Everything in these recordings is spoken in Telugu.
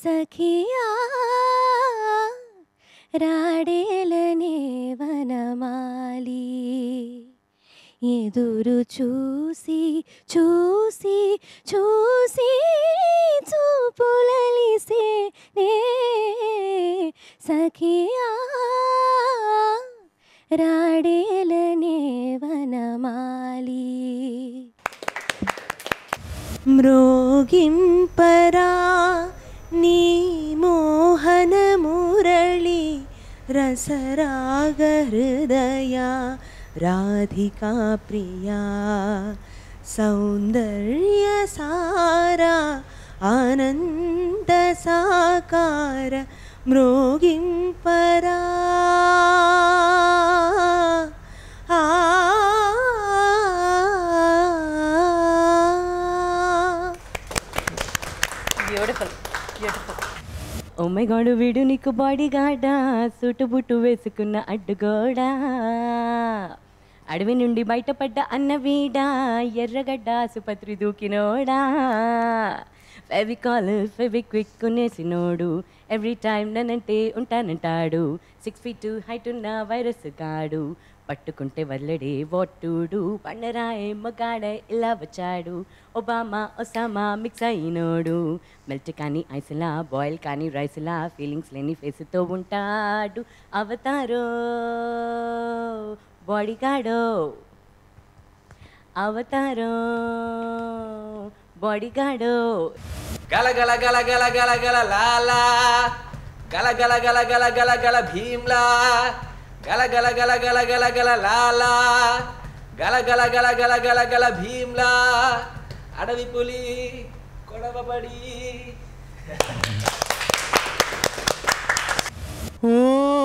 సఖియా రాడేలనే వనమాలి ఎదురు చూసి చూసి చూసి చూపులలిసే నే సఖియా రాడేలనే వనమాలి మృగింపరా నీ మోహన మురళి రసరాగ హృదయ రాధికా ప్రియా సౌందర్య సారా ఆనంద సాకార మృగింపరా beautiful beautiful oh my God వీడు నీకు బాడీ గాడా సూటు బుట్టు వేసుకున్న అడ్డుగోడా అడవి నుండి బయటపడ్డ అన్న వీడా ఎర్రగడ్డ ఆసుపత్రి దూకినోడా ఫెవికాల్ ఫెవిక్విక్ కొనేసినోడు ఎవ్రీ టైం నన్నంటే ఉంటానంటాడు సిక్స్ ఫీట్ హైట్ ఉన్న వైరస్ గాడు పట్టుకుంటే వల్లడే వట్టుడు పండరాయే మగాడే ఇలా వచ్చాడు ఒబామా ఒసామా మిక్స్ అయినోడు మెల్ట్ కానీ ఐస్లా బాయిల్ కానీ రైస్లా ఫీలింగ్స్ లేని ఫేస్తో ఉంటాడు అవతారో బాడీగాడో అవతారో బాడీగాడో గల గల గల గల గల గల లాలా గల గల గల గల గల గల భీమ్లా గల గల గల గల గల గల లాలా గల గల గల గల గల గల భీమ్లా అడవి పులి కొడవబడి ఓ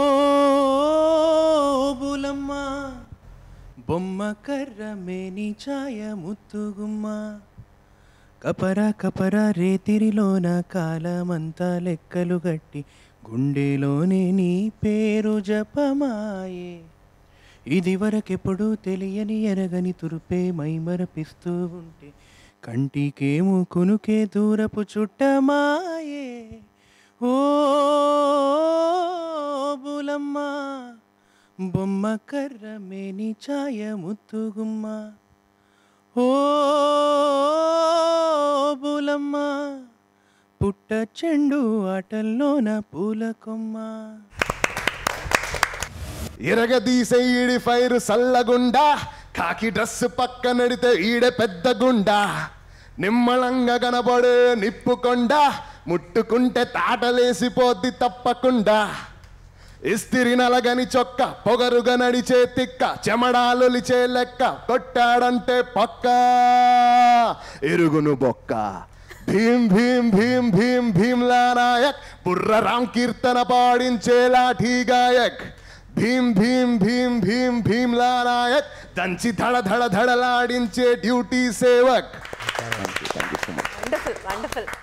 బులమ్మ బొమ్మ కర్ర మేని ఛాయ ముత్తుగుమ్మ కపర కపర రేతిరిలోన కాలమంతా లెక్కలు గట్టి గుండెలోనే నీ పేరు జపమాయే ఇది వరకెప్పుడు తెలియని ఎరగని తురుపే మైమరపిస్తూ ఉంటే కంటికేమో కునుకే దూరపు చుట్టమాయే ఓ బులమ్మ బొమ్మ కర్ర మేని ఛాయ ముత్తుగుమ్మ ఓ బులమ్మ పుట్ట చెండు ఆటల్లోన పూల కొమ్మ ఇరగదీసే ఈడి ఫైరు సల్లగుండా కాకి డ్రెస్ పక్క నడితే ఈడే పెద్ద గుండా నిమ్మళంగా కనబడే నిప్పుకొండ ముట్టుకుంటే తాటలేసిపోద్ది తప్పకుండా ఇస్తిరి నలగని చొక్క పొగరుగా నడిచే తిక్క చెమడాలులిచే లెక్క కొట్టాడంటే పక్క ఎరుగును బొక్క భీం భీం భీం భీం భీమ్లా నాయక్ బుర్ర రామ్ కీర్తన పాడించే లాఠీ గాయక్ భీం భీం భీం భీం భీమ్లా నాయక్ దంచి ధడ ధడ ధడలాడించే డ్యూటీ సేవక్ వండర్ఫుల్ వండర్ఫుల్